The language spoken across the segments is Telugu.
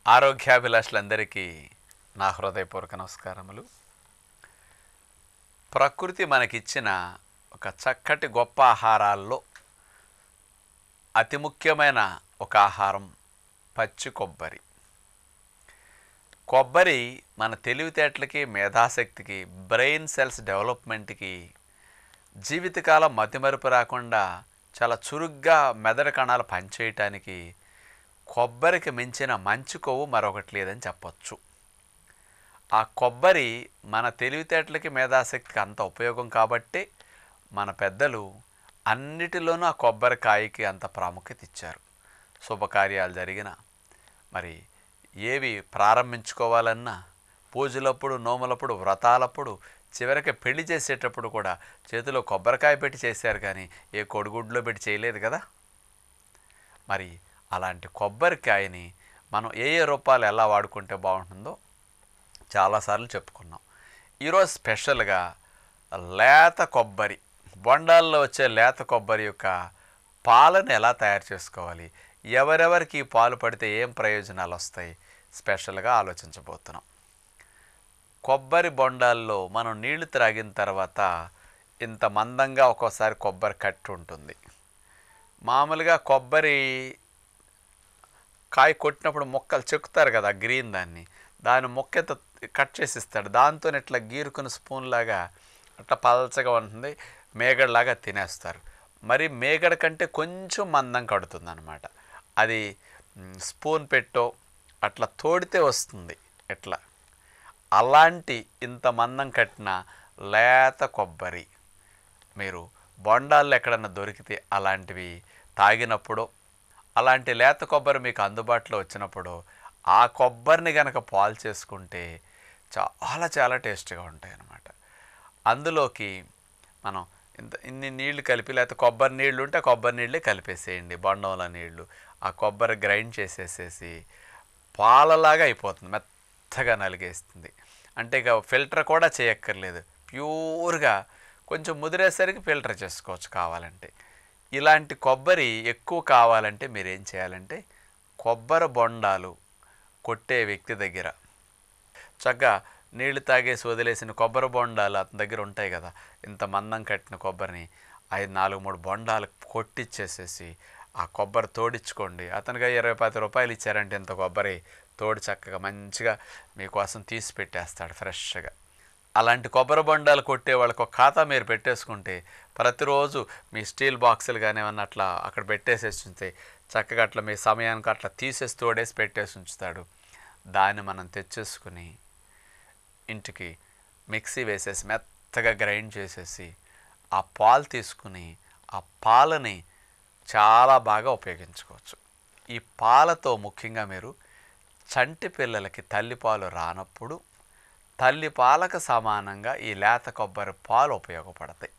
ఆరోగ్యాభిలాషులందరికీ నా హృదయపూర్వక నమస్కారములు ప్రకృతి మనకిచ్చిన ఒక చక్కటి గొప్ప ఆహారాల్లో అతి ముఖ్యమైన ఒక ఆహారం పచ్చి కొబ్బరి కొబ్బరి మన తెలివితేటలకి మేధాశక్తికి బ్రెయిన్ సెల్స్ డెవలప్మెంట్కి జీవితకాలం మతిమరుపు రాకుండా చాలా చురుగ్గా మెదడు కణాలు పనిచేయటానికి కొబ్బరికి మించిన మంచి కొవ్వు మరొకటి లేదని చెప్పొచ్చు ఆ కొబ్బరి మన తెలివితేటలకి మేధాశక్తికి అంత ఉపయోగం కాబట్టి మన పెద్దలు అన్నిటిలోనూ ఆ కొబ్బరికాయకి అంత ప్రాముఖ్యత ఇచ్చారు శుభకార్యాలు జరిగిన మరి ఏవి ప్రారంభించుకోవాలన్నా పూజలప్పుడు నోములప్పుడు వ్రతాలప్పుడు చివరికి పెళ్లి చేసేటప్పుడు కూడా చేతిలో కొబ్బరికాయ పెట్టి చేశారు కానీ ఏ కొడుగుడ్లో పెట్టి చేయలేదు కదా మరి అలాంటి కొబ్బరికాయని మనం ఏ ఏ రూపాలు ఎలా వాడుకుంటే బాగుంటుందో చాలాసార్లు చెప్పుకున్నాం ఈరోజు స్పెషల్గా లేత కొబ్బరి బొండాల్లో వచ్చే లేత కొబ్బరి యొక్క పాలను ఎలా తయారు చేసుకోవాలి ఎవరెవరికి ఈ పాలు పడితే ఏం ప్రయోజనాలు వస్తాయి స్పెషల్గా ఆలోచించబోతున్నాం కొబ్బరి బొండాల్లో మనం నీళ్లు త్రాగిన తర్వాత ఇంత మందంగా ఒక్కోసారి కొబ్బరి కట్టు ఉంటుంది మామూలుగా కొబ్బరి కాయ కొట్టినప్పుడు మొక్కలు చెక్కుతారు కదా గ్రీన్ దాన్ని దాని మొక్క ఎంత కట్ చేసి ఇస్తాడు దాంతో ఇట్లా గీరుకుని స్పూన్ లాగా అట్లా పలచగా ఉంటుంది మేగడలాగా తినేస్తారు మరి మేగడ కంటే కొంచెం మందం కడుతుంది అనమాట అది మ్, స్పూన్ పెట్టో అట్లా తోడితే వస్తుంది ఎట్లా అలాంటి ఇంత మందం కట్టిన లేత కొబ్బరి మీరు బొండాల్లో ఎక్కడన్నా దొరికితే అలాంటివి తాగినప్పుడు అలాంటి లేత కొబ్బరి మీకు అందుబాటులో వచ్చినప్పుడు ఆ కొబ్బరిని కనుక పాలు చేసుకుంటే చాలా చాలా టేస్ట్గా ఉంటాయి అన్నమాట అందులోకి మనం ఇంత ఇన్ని నీళ్లు కలిపి లేకపోతే కొబ్బరి నీళ్ళు ఉంటే కొబ్బరి నీళ్ళే కలిపేసేయండి బొండంలో నీళ్లు ఆ కొబ్బరి గ్రైండ్ చేసేసేసి పాలలాగా అయిపోతుంది మెత్తగా నలిగేస్తుంది అంటే ఇక ఫిల్టర్ కూడా చేయక్కర్లేదు ప్యూర్గా కొంచెం ముదిరేసరికి ఫిల్టర్ చేసుకోవచ్చు కావాలంటే ఇలాంటి కొబ్బరి ఎక్కువ కావాలంటే మీరు ఏం చేయాలంటే కొబ్బరి బొండాలు కొట్టే వ్యక్తి దగ్గర చక్కగా నీళ్లు తాగేసి వదిలేసిన కొబ్బరి బొండాలు అతని దగ్గర ఉంటాయి కదా ఇంత మందం కట్టిన కొబ్బరిని ఐదు నాలుగు మూడు బొండాలు కొట్టిచ్చేసేసి ఆ కొబ్బరి తోడించుకోండి అతనికి ఇరవై పది రూపాయలు ఇచ్చారంటే ఇంత కొబ్బరి తోడి చక్కగా మంచిగా మీకోసం తీసి పెట్టేస్తాడు ఫ్రెష్గా అలాంటి కొబ్బరి బొండాలు కొట్టే వాళ్ళకి ఒక ఖాతా మీరు పెట్టేసుకుంటే ప్రతిరోజు మీ స్టీల్ బాక్సులు కానీ ఏమన్నా అట్లా అక్కడ పెట్టేసేసి ఉంటే చక్కగా అట్లా మీ సమయానికి అట్లా తీసేసి తోడేసి పెట్టేసి ఉంచుతాడు దాన్ని మనం తెచ్చేసుకుని ఇంటికి మిక్సీ వేసేసి మెత్తగా గ్రైండ్ చేసేసి ఆ పాలు తీసుకుని ఆ పాలని చాలా బాగా ఉపయోగించుకోవచ్చు ఈ పాలతో ముఖ్యంగా మీరు చంటి పిల్లలకి తల్లిపాలు రానప్పుడు తల్లి పాలకు సమానంగా ఈ లేత కొబ్బరి పాలు ఉపయోగపడతాయి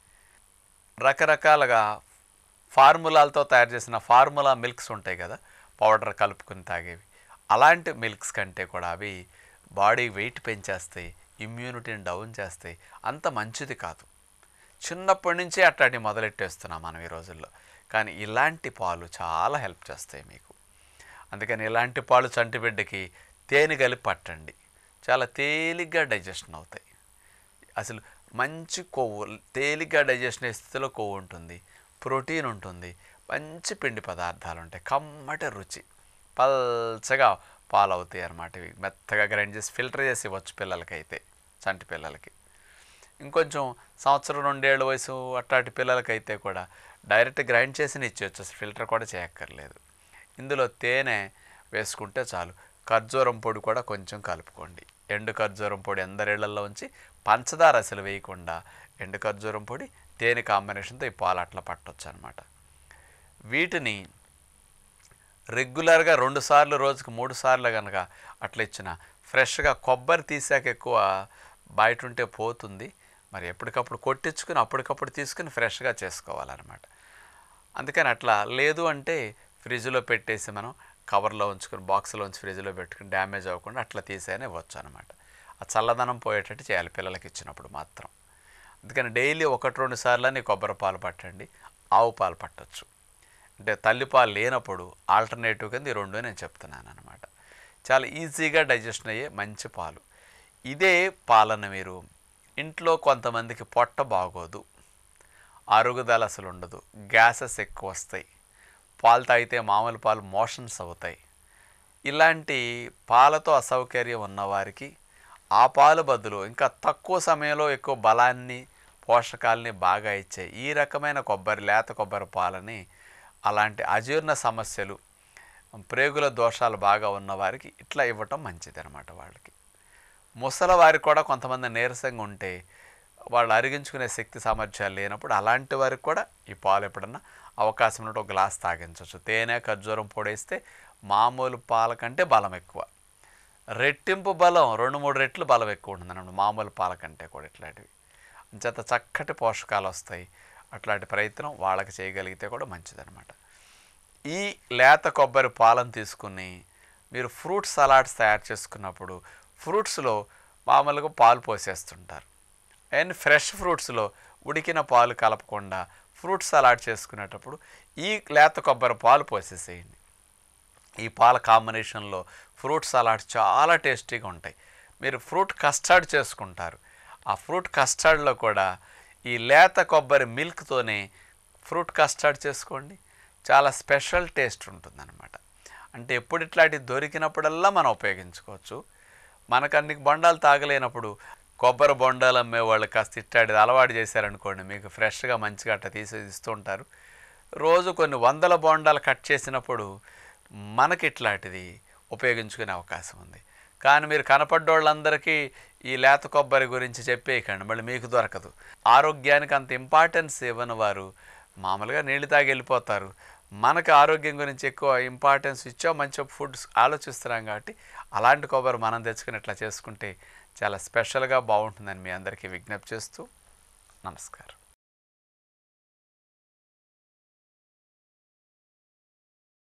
రకరకాలుగా ఫార్ములాలతో తయారు చేసిన ఫార్ములా మిల్క్స్ ఉంటాయి కదా పౌడర్ కలుపుకుని తాగేవి అలాంటి మిల్క్స్ కంటే కూడా అవి బాడీ వెయిట్ పెంచేస్తాయి ఇమ్యూనిటీని డౌన్ చేస్తాయి అంత మంచిది కాదు చిన్నప్పటి నుంచే అట్లాంటి మొదలెట్టేస్తున్నాం మనం ఈ రోజుల్లో కానీ ఇలాంటి పాలు చాలా హెల్ప్ చేస్తాయి మీకు అందుకని ఇలాంటి పాలు చంటి బిడ్డకి తేనె కలిపి పట్టండి చాలా తేలిగ్గా డైజెషన్ అవుతాయి అసలు మంచి కొవ్వు తేలిగ్గా డైజెషన్ అయ్యే స్థితిలో కొవ్వు ఉంటుంది ప్రోటీన్ ఉంటుంది మంచి పిండి పదార్థాలు ఉంటాయి కమ్మటి రుచి పల్చగా పాలు అవుతాయి అన్నమాట ఇవి మెత్తగా గ్రైండ్ చేసి ఫిల్టర్ చేసి ఇవ్వచ్చు పిల్లలకైతే చంటి పిల్లలకి ఇంకొంచెం సంవత్సరం రెండేళ్ళ వయసు అట్లాంటి పిల్లలకైతే కూడా డైరెక్ట్ గ్రైండ్ చేసి ఇచ్చేయచ్చు అసలు ఫిల్టర్ కూడా చేయక్కర్లేదు ఇందులో తేనె వేసుకుంటే చాలు ఖర్జూరం పొడి కూడా కొంచెం కలుపుకోండి ఎండు ఖర్జూరం పొడి అందరిళ్లలో ఉంచి పంచదార అసలు వేయకుండా ఎండు ఖర్జూరం పొడి తేనె కాంబినేషన్తో ఈ పాలు అట్లా పట్టొచ్చు అనమాట వీటిని రెగ్యులర్గా రెండు సార్లు రోజుకు మూడు సార్లు కనుక అట్లా ఇచ్చిన ఫ్రెష్గా కొబ్బరి తీసాక ఎక్కువ బయట ఉంటే పోతుంది మరి ఎప్పటికప్పుడు కొట్టించుకుని అప్పటికప్పుడు తీసుకుని ఫ్రెష్గా చేసుకోవాలన్నమాట అందుకని అట్లా లేదు అంటే ఫ్రిడ్జ్లో పెట్టేసి మనం కవర్లో ఉంచుకొని బాక్స్లో ఉంచి ఫ్రిడ్జ్లో పెట్టుకుని డ్యామేజ్ అవ్వకుండా అట్లా తీసేనే ఇవ్వచ్చు అనమాట ఆ చల్లదనం పోయేటట్టు చేయాలి పిల్లలకి ఇచ్చినప్పుడు మాత్రం అందుకని డైలీ ఒకటి రెండు సార్లు కొబ్బరి పాలు పట్టండి ఆవు పాలు పట్టొచ్చు అంటే తల్లిపాలు లేనప్పుడు ఆల్టర్నేటివ్ కింద ఈ రెండు నేను చెప్తున్నాను అనమాట చాలా ఈజీగా డైజెషన్ అయ్యే మంచి పాలు ఇదే పాలన మీరు ఇంట్లో కొంతమందికి పొట్ట బాగోదు అరుగుదల అసలు ఉండదు గ్యాసెస్ ఎక్కువ వస్తాయి పాలు తాగితే మామూలు పాలు మోషన్స్ అవుతాయి ఇలాంటి పాలతో అసౌకర్యం ఉన్నవారికి ఆ పాలు బదులు ఇంకా తక్కువ సమయంలో ఎక్కువ బలాన్ని పోషకాలని బాగా ఇచ్చే ఈ రకమైన కొబ్బరి లేత కొబ్బరి పాలని అలాంటి అజీర్ణ సమస్యలు ప్రేగుల దోషాలు బాగా ఉన్నవారికి ఇట్లా ఇవ్వటం మంచిది అనమాట వాళ్ళకి ముసలి వారికి కూడా కొంతమంది నీరసంగా ఉంటే వాళ్ళు అరిగించుకునే శక్తి సామర్థ్యాలు లేనప్పుడు అలాంటి వారికి కూడా ఈ పాలు ఎప్పుడన్నా అవకాశం ఉన్నట్టు ఒక గ్లాస్ తాగించవచ్చు తేనె ఖర్జూరం పొడేస్తే మామూలు పాల కంటే బలం ఎక్కువ రెట్టింపు బలం రెండు మూడు రెట్లు బలం ఎక్కువ ఉంటుంది అన్నమాట మామూలు పాల కంటే కూడా ఇట్లాంటివి అంచేత చక్కటి పోషకాలు వస్తాయి అట్లాంటి ప్రయత్నం వాళ్ళకి చేయగలిగితే కూడా మంచిదన్నమాట ఈ లేత కొబ్బరి పాలను తీసుకుని మీరు ఫ్రూట్ సలాడ్స్ తయారు చేసుకున్నప్పుడు ఫ్రూట్స్లో మామూలుగా పాలు పోసేస్తుంటారు అండ్ ఫ్రెష్ ఫ్రూట్స్లో ఉడికిన పాలు కలపకుండా ఫ్రూట్ సలాడ్ చేసుకునేటప్పుడు ఈ లేత కొబ్బరి పాలు పోసేసేయండి ఈ పాల కాంబినేషన్లో ఫ్రూట్ సలాడ్ చాలా టేస్టీగా ఉంటాయి మీరు ఫ్రూట్ కస్టర్డ్ చేసుకుంటారు ఆ ఫ్రూట్ కస్టర్డ్లో కూడా ఈ లేత కొబ్బరి మిల్క్తోనే ఫ్రూట్ కస్టర్డ్ చేసుకోండి చాలా స్పెషల్ టేస్ట్ ఉంటుందన్నమాట అంటే ఎప్పుడు ఇట్లాంటివి దొరికినప్పుడల్లా మనం ఉపయోగించుకోవచ్చు మనకు అన్ని బొండాలు తాగలేనప్పుడు కొబ్బరి బొండాలు అమ్మే వాళ్ళు కాస్త ఇట్టాడిది అలవాటు చేశారనుకోండి మీకు ఫ్రెష్గా మంచిగా అట్ట తీసి ఇస్తూ ఉంటారు రోజు కొన్ని వందల బొండాలు కట్ చేసినప్పుడు మనకి ఇట్లాంటిది ఉపయోగించుకునే అవకాశం ఉంది కానీ మీరు కనపడ్డోళ్ళందరికీ ఈ లేత కొబ్బరి గురించి చెప్పేయకండి మళ్ళీ మీకు దొరకదు ఆరోగ్యానికి అంత ఇంపార్టెన్స్ ఇవ్వని వారు మామూలుగా నీళ్ళు తాగి వెళ్ళిపోతారు మనకు ఆరోగ్యం గురించి ఎక్కువ ఇంపార్టెన్స్ ఇచ్చా మంచి ఫుడ్స్ ఆలోచిస్తున్నాం కాబట్టి అలాంటి కొబ్బరి మనం తెచ్చుకుని ఇట్లా చేసుకుంటే చాలా స్పెషల్గా బాగుంటుందని మీ అందరికీ విజ్ఞప్తి చేస్తూ నమస్కారం